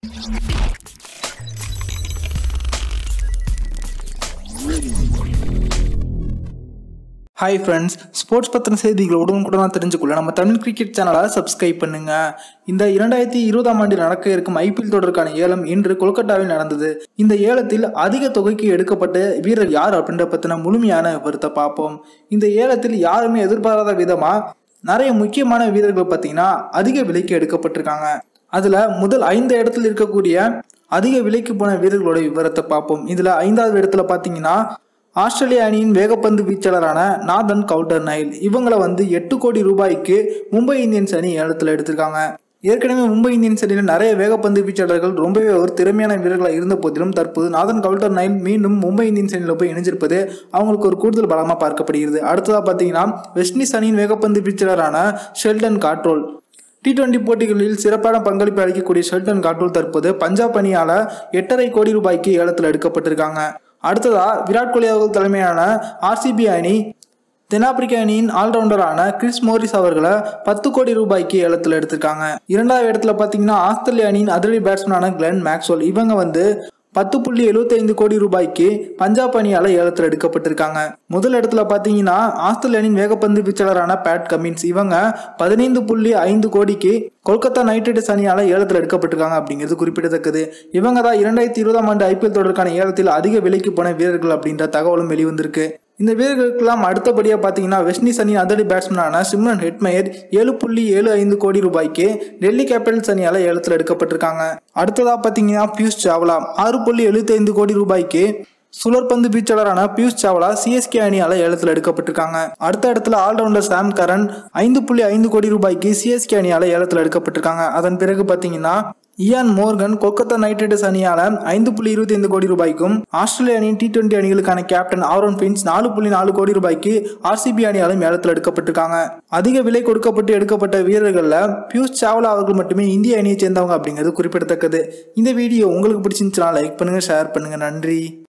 hi friends sports பத்தின செய்திகளை உடனுக்குடனாக தெரிஞ்சுக்கொள்ள நம்ம தமிழ் கிரிக்கெட் சேனலை சப்ஸ்கிரைப் பண்ணுங்க இந்த இரண்டாயிரத்தி இருபதாம் ஆண்டில் நடக்க இருக்கும் ஐபிஎல் தொடருக்கான ஏலம் இன்று கொல்கத்தாவில் நடந்தது இந்த ஏலத்தில் அதிக தொகைக்கு எடுக்கப்பட்ட வீரர் யார் அப்படின்ற பத்தின முழுமையான விவரத்தை பார்ப்போம் இந்த ஏலத்தில் யாருமே எதிர்பாராத விதமா நிறைய முக்கியமான வீரர்கள் பார்த்தீங்கன்னா அதிக விலைக்கு எடுக்கப்பட்டிருக்காங்க அதுல முதல் ஐந்து இடத்துல இருக்கக்கூடிய அதிக விலைக்கு போன வீரர்களோட விவரத்தை பார்ப்போம் இதுல ஐந்தாவது இடத்துல பார்த்தீங்கன்னா ஆஸ்திரேலிய அணியின் வேகப்பந்து வீச்சாளரான நாதன் கவுண்டர் நைல் இவங்களை வந்து எட்டு கோடி ரூபாய்க்கு மும்பை இந்தியன்ஸ் அணி ஏலத்தில் எடுத்திருக்காங்க ஏற்கனவே மும்பை இந்தியன்ஸ் அணியில் நிறைய வேகப்பந்து வீச்சாளர்கள் ரொம்பவே ஒரு திறமையான வீரர்களாக இருந்த போதிலும் தற்போது நாதன் கவுல்டர் நைல் மீண்டும் மும்பை இந்தியன்ஸ் அணியில் போய் இணைஞ்சிருப்பது அவங்களுக்கு ஒரு கூடுதல் பலமாக பார்க்கப்படுகிறது அடுத்ததாக பார்த்தீங்கன்னா வெஸ்ட் இண்டீஸ் அணியின் வேகப்பந்து வீச்சாளரான ஷெல்டன் காட்ரோல் டி டுவெண்டி போட்டிகளில் சிறப்பான பங்களிப்பு அளிக்கக்கூடிய ஷெல்டன் காட்டூல் தற்போது பஞ்சாப் அணியால எட்டரை கோடி ரூபாய்க்கு ஏலத்தில் எடுக்கப்பட்டிருக்காங்க அடுத்ததா விராட் கோலி அவர்கள் தலைமையான ஆர்சிபி அணி தென்னாப்பிரிக்க அணியின் ஆல்ரவுண்டரான கிறிஸ் மோரிஸ் அவர்களை பத்து கோடி ரூபாய்க்கு ஏலத்தில் எடுத்திருக்காங்க இரண்டாவது இடத்துல பார்த்தீங்கன்னா ஆஸ்திரேலிய அணியின் அதிரடி பேட்ஸ்மேனான கிளென் மேக்ஸ்வெல் இவங்க வந்து பத்து புள்ளி எழுபத்தைந்து கோடி ரூபாய்க்கு பஞ்சாப் அணியால ஏலத்தில் எடுக்கப்பட்டிருக்காங்க முதல் இடத்துல பார்த்தீங்கன்னா ஆஸ்திரேலிய அணியின் வேகப்பந்து வீச்சாளரான பேட் கமின்ஸ் இவங்க பதினைந்து புள்ளி ஐந்து கோடிக்கு கொல்கத்தா நைட் ரைடர்ஸ் அணியால ஏலத்தில் எடுக்கப்பட்டிருக்காங்க அப்படிங்கிறது குறிப்பிடத்தக்கது இவங்க தான் இரண்டாயிரத்தி இருபதாம் ஆண்டு ஐபிஎல் தொடருக்கான ஏலத்தில் அதிக விலைக்கு போன வீரர்கள் அப்படின்ற தகவலும் வெளிவந்திருக்கு இந்த வீரர்களுக்கெல்லாம் அடுத்தபடியாக பார்த்தீங்கன்னா வெஸ்ட் இண்டீஸ் அணி அதிரடி பேட்ஸ்மேனான சிம்ரன் ஹெட்மயர் ஏழு புள்ளி ஏழு ஐந்து கோடி ரூபாய்க்கு டெல்லி கேபிட்டல்ஸ் அணியால் ஏலத்தில் எடுக்கப்பட்டிருக்காங்க அடுத்ததாக பார்த்தீங்கன்னா பியூஷ் சாவ்லா ஆறு புள்ளி எழுபத்தி ஐந்து கோடி ரூபாய்க்கு சுழற்பந்து வீச்சாளரான பியூஷ் சாவ்லா சிஎஸ்கே அணியால ஏலத்தில் எடுக்கப்பட்டிருக்காங்க அடுத்த இடத்துல ஆல்ரவுண்டர் சாம் கரன் ஐந்து புள்ளி ஐந்து கோடி ரூபாய்க்கு சிஎஸ்கே அணியால ஏலத்தில் எடுக்கப்பட்டிருக்காங்க அதன் பிறகு பார்த்தீங்கன்னா Eoin Morgan Kolkata Knight Riders அணியால ஐந்து புள்ளி இருபத்தி ஐந்து கோடி ரூபாய்க்கும் ஆஸ்திரேலிய அணியின் டி டுவெண்டி அணிகளுக்கான கேப்டன் ஆரோன் பின்ஸ் நாலு புள்ளி நாலு கோடி ரூபாய்க்கு ஆர்சிபி அணியாலும் ஏலத்தில் எடுக்கப்பட்டிருக்காங்க அதிக விலை கொடுக்கப்பட்டு எடுக்கப்பட்ட வீரர்கள்ல பியூஷ் சாவ்லா அவர்கள் மட்டுமே இந்திய அணியை சேர்ந்தவங்க அப்படிங்கிறது குறிப்பிடத்தக்கது இந்த வீடியோ உங்களுக்கு பிடிச்சிருந்துச்சுன்னா லைக் பண்ணுங்க ஷேர் பண்ணுங்க நன்றி